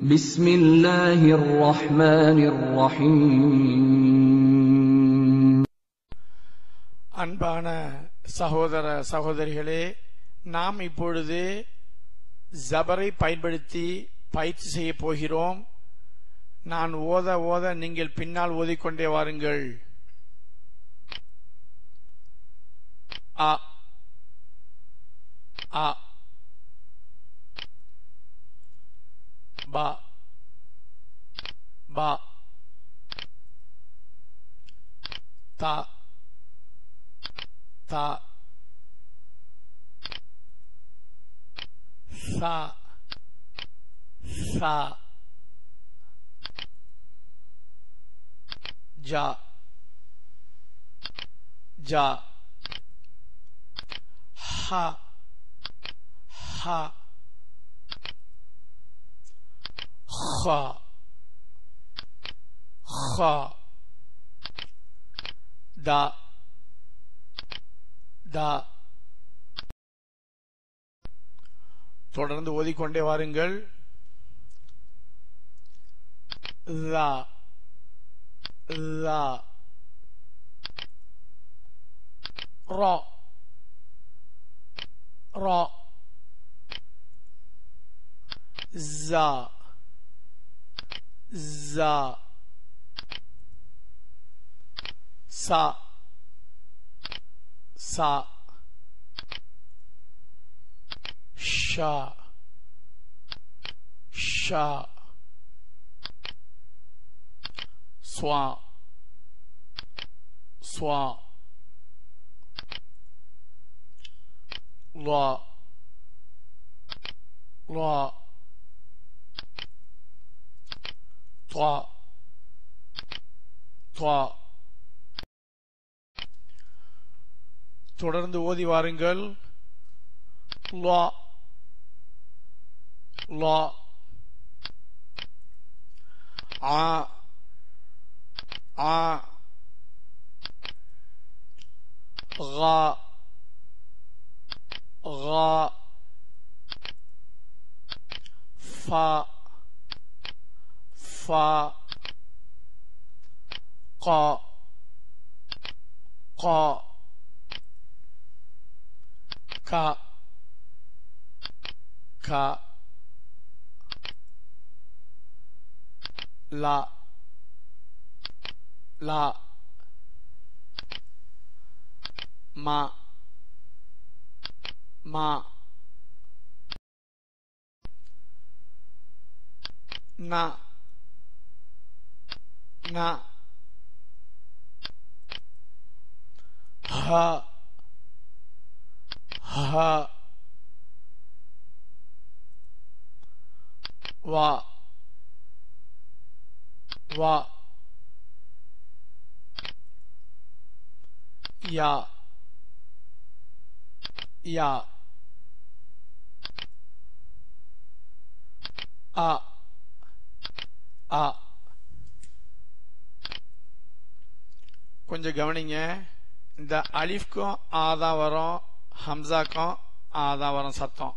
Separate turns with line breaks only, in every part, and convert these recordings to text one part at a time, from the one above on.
بسم الله الرحمن الرحيم
அன்பான சகோதர சகோதரிகளே நாம் இப்பொழுது ஜபரை பயன்படுத்தி பயிற்சி செய்ய போகிறோம் நான் ஓத ஓத நீங்கள் பின்னால் ஓதிக்கொண்டே வாருங்கள் அ அ ப ப த த ச ச ஜ ஜ ஹ ஹ خ خ دا தா தொடர்ந்து ஓதிக்கொண்டே வாருங்கள் லா லா ரா ரா زا زا سا سا شا شا سوا سوا لا لا طا طا தொடர்ந்து ஓதி வாருங்கள் லா லா ஆ ஆ غا غا فا فا قا قا كا كا لا لا ما ما na na ha ha wa wa ya ya a ஆ கொஞ்சம் கவனிங்க இந்த அலிஃப்க்கும் ஆதான் வரும் ஹம்சாக்கும் ஆதான் வரும் சத்தம்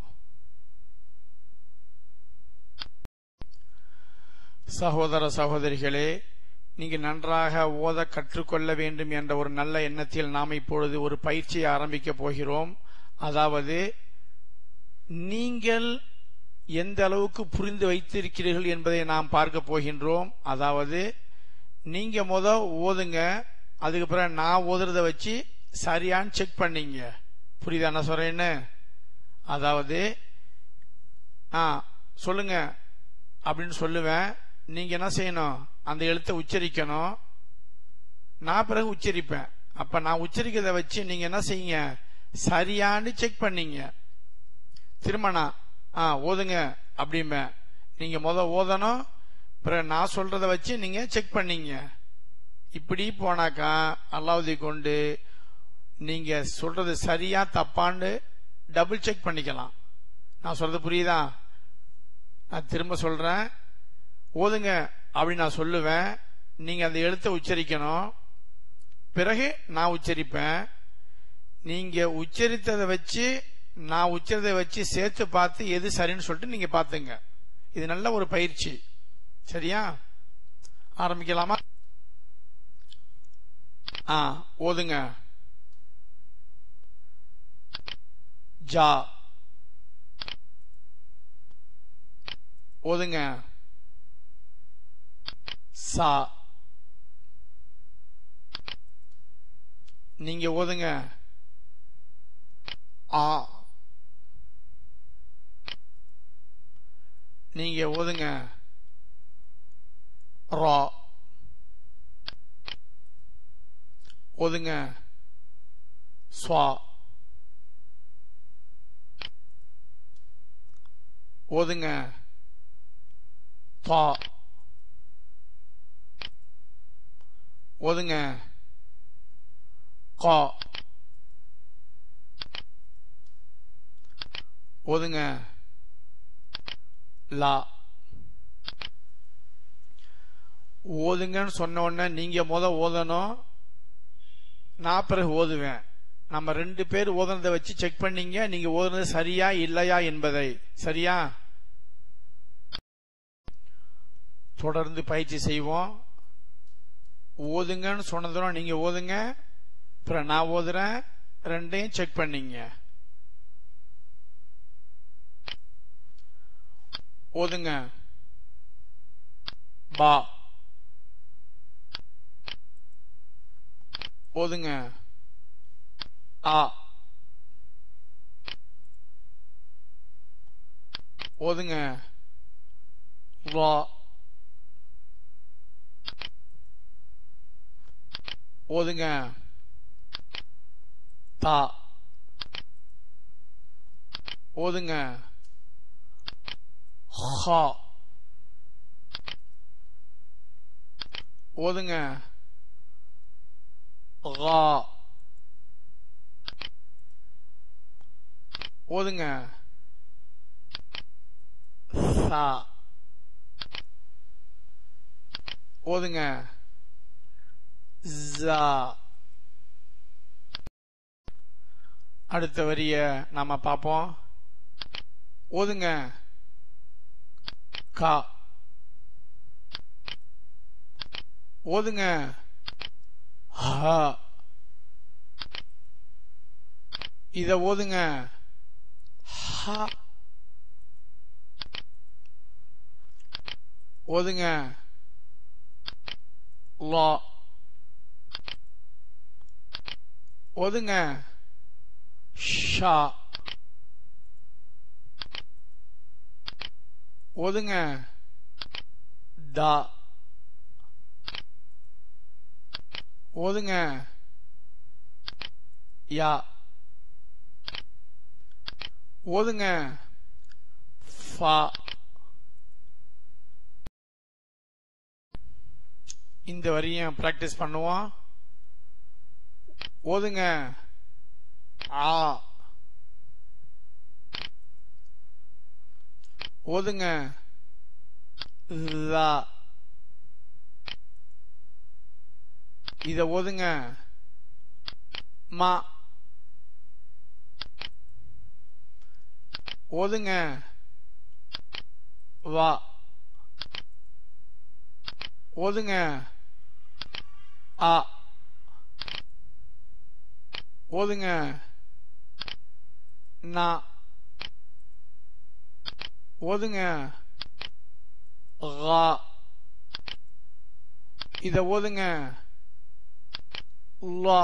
சகோதர சகோதரிகளே நீங்க நன்றாக ஓத கற்றுக்கொள்ள வேண்டும் என்ற ஒரு நல்ல எண்ணத்தில் நாம் இப்பொழுது ஒரு பயிற்சியை ஆரம்பிக்க போகிறோம் அதாவது நீங்கள் எந்த அளவுக்கு புரிந்து வைத்திருக்கிறீர்கள் என்பதை நாம் பார்க்க போகின்றோம் அதாவது நீங்க முத ஓதுங்க அதுக்கு பிறகு நான் ஓதுறத வச்சு சரியான்னு செக் பண்ணீங்க புரியுதா என்ன சொல்றேன்னு அதாவது ஆ சொல்லுங்க அப்படின்னு சொல்லுவேன் நீங்க என்ன செய்யணும் அந்த எழுத்தை உச்சரிக்கணும் நான் பிறகு உச்சரிப்பேன் அப்ப நான் உச்சரிக்கிறத வச்சு நீங்க என்ன செய்யுங்க சரியான்னு செக் பண்ணீங்க திரும்ப நான் ஆ ஓதுங்க அப்படிம்ப நீங்க முத ஓதணும் பிறகு நான் சொல்றத வச்சு நீங்க செக் பண்ணீங்க இப்படி போனாக்கா அல்லாவுதி கொண்டு நீங்க சொல்றது சரியா தப்பான்னு டபுள் செக் பண்ணிக்கலாம் நான் சொல்றது புரியுதா நான் திரும்ப சொல்றேன் ஓதுங்க அப்படின்னு நான் சொல்லுவேன் நீங்க அந்த எழுத்தை உச்சரிக்கணும் பிறகு நான் உச்சரிப்பேன் நீங்க உச்சரித்ததை வச்சு நான் உச்சரித்தை வச்சு சேர்த்து பார்த்து எது சரின்னு சொல்லிட்டு நீங்க பாத்துங்க இது நல்ல ஒரு பயிற்சி சரியா ஆரம்பிக்கலாமா ஆ ஓதுங்க ஜா ஓதுங்க சா நீங்க ஓதுங்க ஆ நீங்க ஓதுங்க ரா ஓதுங்க ஸ்வா ஓதுங்க தா ஓதுங்க கா ஓதுங்க லா ஓதுங்கன்னு சொன்ன உடனே நீங்க முத ஓதணும் நான் பிறகு ஓதுவேன் நம்ம ரெண்டு பேர் ஓதுனதை வச்சு செக் பண்ணீங்க நீங்க ஓதுனது சரியா இல்லையா என்பதை சரியா தொடர்ந்து பயிற்சி செய்வோம் ஓதுங்கன்னு சொன்னதும் நீங்க ஓதுங்க அப்புறம் நான் ஓதுறேன் ரெண்டையும் செக் பண்ணீங்க ஓதுங்க பா ஓதுங்க ஆ ஓதுங்க வா ஓதுங்க தா ஓதுங்க ஹா ஓதுங்க கா ஓதுங்க சா ஓதுங்க ஜா அடுத்த வரிய நாம பார்ப்போம் ஓதுங்க கா ஓதுங்க ஹா இத ஓதுங்க ஹா ஓதுங்க லா ஓதுங்க ஷா ஓதுங்க தா ஓதுங்க யா ஓதுங்க ஃபா இந்த வரியும் பிராக்டிஸ் பண்ணுவோம் ஓதுங்க ஆ ஓதுங்க லா இத ஓதுங்க மா ஓதுங்க வா ஓதுங்க ஆ ஓதுங்க நா ஓதுங்க கா இத ஓதுங்க லா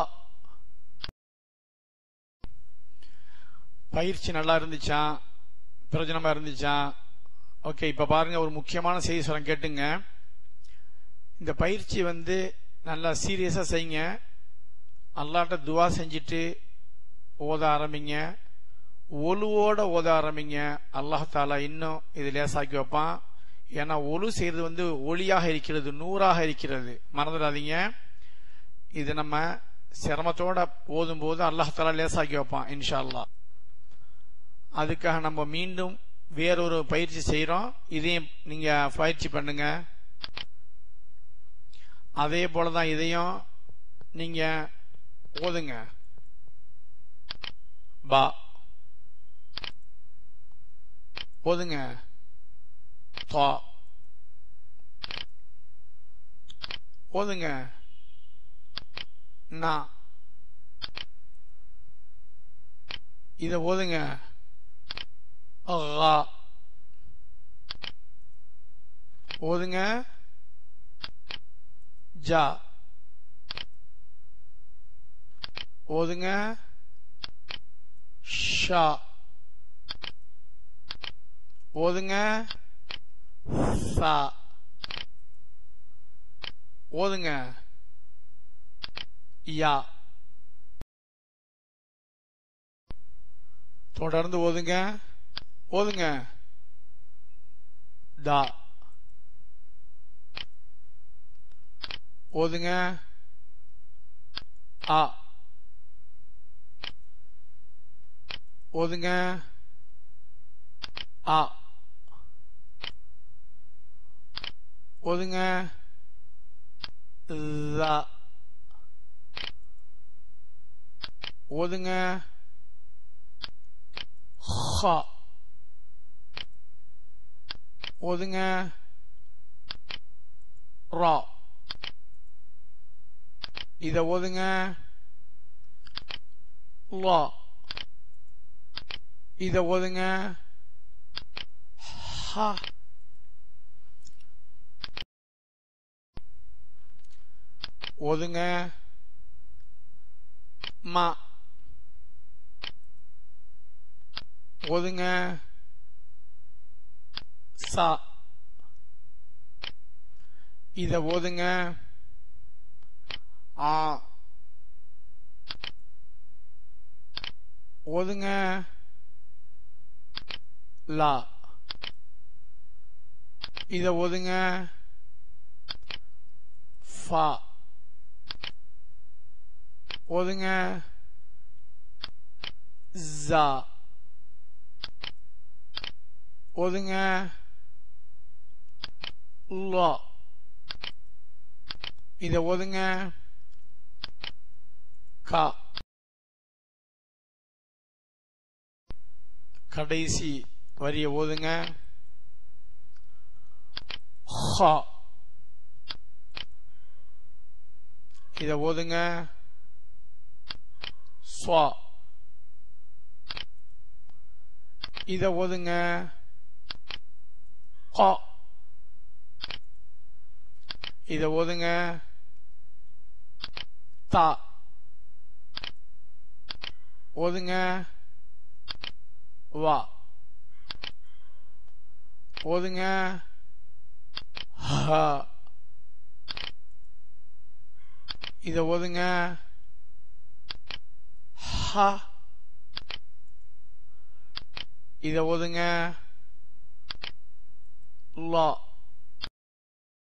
பயிற்சி நல்லா இருந்துச்சா பிரயோஜனமா இருந்துச்சா ஓகே இப்ப பாருங்க ஒரு முக்கியமான செய்தி சொல்ல கேட்டுங்க இந்த பயிற்சி வந்து நல்லா சீரியஸா செய்யுங்க அல்லாட்ட துவா செஞ்சுட்டு ஓத ஆரம்பிங்க ஒலுவோட ஓத ஆரம்பிங்க அல்லாஹ் தாலா இன்னும் இது லேசாக்கி வைப்பான் ஏன்னா ஒலு செய்யறது வந்து ஒளியாக இருக்கிறது நூறாக இருக்கிறது மறந்துடாதீங்க இது நம்ம சிரமத்தோட ஓதும் போது அல்லாஹ் தாலா லேசாக்கி வைப்பான் இன்ஷா அல்லாஹ் அதுக்காக நம்ம மீண்டும் வேறொரு பயிற்சி செய்யறோம் இதையும் நீங்க பயிற்சி பண்ணுங்க அதே போலதான் இதையும் நீங்க ஓதுங்க பா ஓதுங்க தா ஓதுங்க நா இத ஓதுங்க ரா ஓதுங்க ஜா ஓதுங்க ஷா ஓதுங்க சா ஓதுங்க யா தொடர்ந்து ஓதுங்க ஓதுங்க தா ஓதுங்க ஆ ஓதுங்க ஆ ஓதுங்க ல ஓதுங்க ஹ ஓதுங்க ரா இத ஓதுங்க லா இத ஓதுங்க ஹ ஓதுங்க மா ஓதுங்க சா இத ஓதுங்க ஆ ஓதுங்க லா இத ஓதுங்க ஃபா ஓதுங்க ஜா ஓதுங்க லா இத ஓதுங்க கா கடைசி வரிய ஓதுங்க ஹா இத ஓதுங்க ஸ்வா இத ஓதுங்க கா இத ஓதுங்க தா ஓதுங்க வா ஓதுங்க ஹ இத ஓதுங்க ஹ இத ஓதுங்க லா